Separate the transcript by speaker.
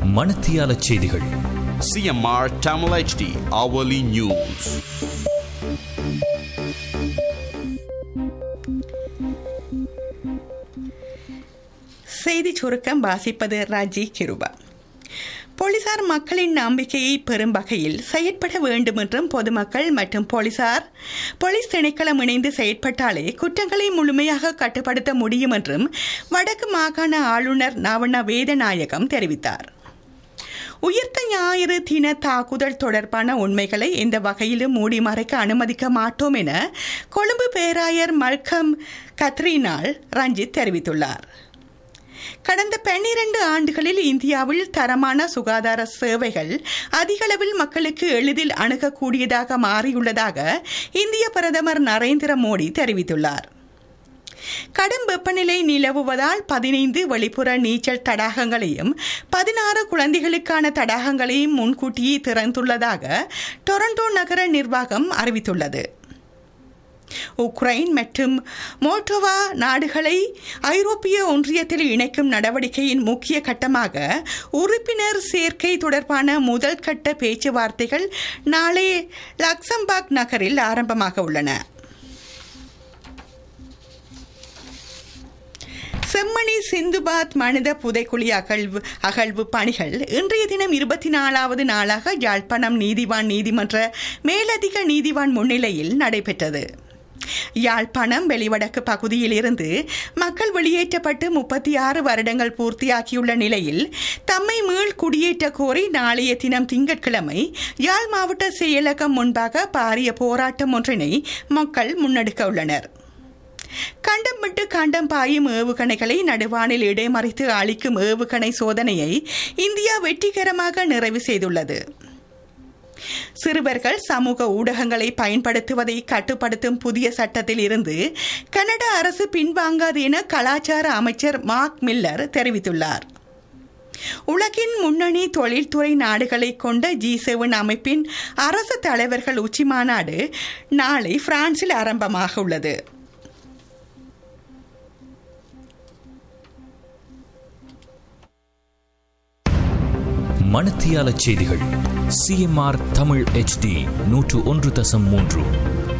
Speaker 1: மணத்தியால செய்திகள்
Speaker 2: CMR Tamil HD hourly news.
Speaker 3: செய்தி சுருக்கம் வாசிப்பது ராஜி கிருபா போலீசார் மக்களின் நம்பிக்கையை பெறும் வகையில் செயற்பட வேண்டும் என்றும் பொதுமக்கள் மற்றும் போலீசார் போலீஸ் திணைக்களம் இணைந்து செயற்பட்டாலே குற்றங்களை முழுமையாக கட்டுப்படுத்த முடியும் என்றும் வடக்கு மாகாண ஆளுநர் நவண வேதநாயகம் தெரிவித்தார் உயிர்த்த ஞாயிறு தின தாக்குதல் தொடர்பான உண்மைகளை எந்த வகையிலும் மூடி மறைக்க அனுமதிக்க மாட்டோம் என கொழும்பு பேராயர் மல்கம் கத்ரினால் ரஞ்சித் தெரிவித்துள்ளார் கடந்த பன்னிரண்டு ஆண்டுகளில் இந்தியாவில் தரமான சுகாதார சேவைகள் அதிகளவில் மக்களுக்கு எளிதில் அணுகக்கூடியதாக மாறியுள்ளதாக இந்திய பிரதமர் நரேந்திர மோடி தெரிவித்துள்ளார் கடும் வெப்பநிலை நிலவுவதால் பதினைந்து வெளிப்புற நீச்சல் தடாகங்களையும் பதினாறு குழந்தைகளுக்கான தடாகங்களையும் முன்கூட்டியே திறந்துள்ளதாக டொரண்டோ நகர நிர்வாகம் அறிவித்துள்ளது உக்ரைன் மற்றும் மோல்டோவா நாடுகளை ஐரோப்பிய ஒன்றியத்தில் இணைக்கும் நடவடிக்கையின் முக்கிய கட்டமாக உறுப்பினர் சேர்க்கை தொடர்பான முதல் கட்ட பேச்சுவார்த்தைகள் நாளை லக்சம்பர்க் நகரில் ஆரம்பமாக உள்ளன செம்மணி சிந்துபாத் மனித புதைக்குழி அகழ்வு அகழ்வு பணிகள் இன்றைய தினம் இருபத்தி நாலாவது நாளாக யாழ்ப்பாணம் நீதிவான் நீதிமன்ற மேலதிக நீதிவான் முன்னிலையில் நடைபெற்றது யாழ்ப்பாணம் வெளிவடக்கு பகுதியில் இருந்து மக்கள் வெளியேற்றப்பட்டு முப்பத்தி ஆறு வருடங்கள் பூர்த்தியாக்கியுள்ள நிலையில் தம்மை மீள் குடியேற்ற கோரி நாளைய தினம் திங்கட்கிழமை யாழ் மாவட்ட செயலகம் முன்பாக பாரிய போராட்டம் ஒன்றினை மக்கள் முன்னெடுக்க உள்ளனர் கண்டம் விட்டு கண்டம் பாயும் ஏவுகணைகளை நடுவானில் இடைமறித்து அளிக்கும் ஏவுகணை சோதனையை இந்தியா வெற்றிகரமாக நிறைவு செய்துள்ளது சிறுவர்கள் சமூக ஊடகங்களை பயன்படுத்துவதை கட்டுப்படுத்தும் புதிய சட்டத்தில் இருந்து கனடா அரசு பின்வாங்காது என கலாச்சார அமைச்சர் மார்க் மில்லர் தெரிவித்துள்ளார் உலகின் முன்னணி தொழில்துறை நாடுகளை கொண்ட ஜி செவன் அமைப்பின் அரசு தலைவர்கள் உச்சி மாநாடு நாளை பிரான்சில் ஆரம்பமாக உள்ளது
Speaker 1: மணத்தியால செய்திகள் சிஎம்ஆர் தமிழ் HD நூற்று ஒன்று தசம் மூன்று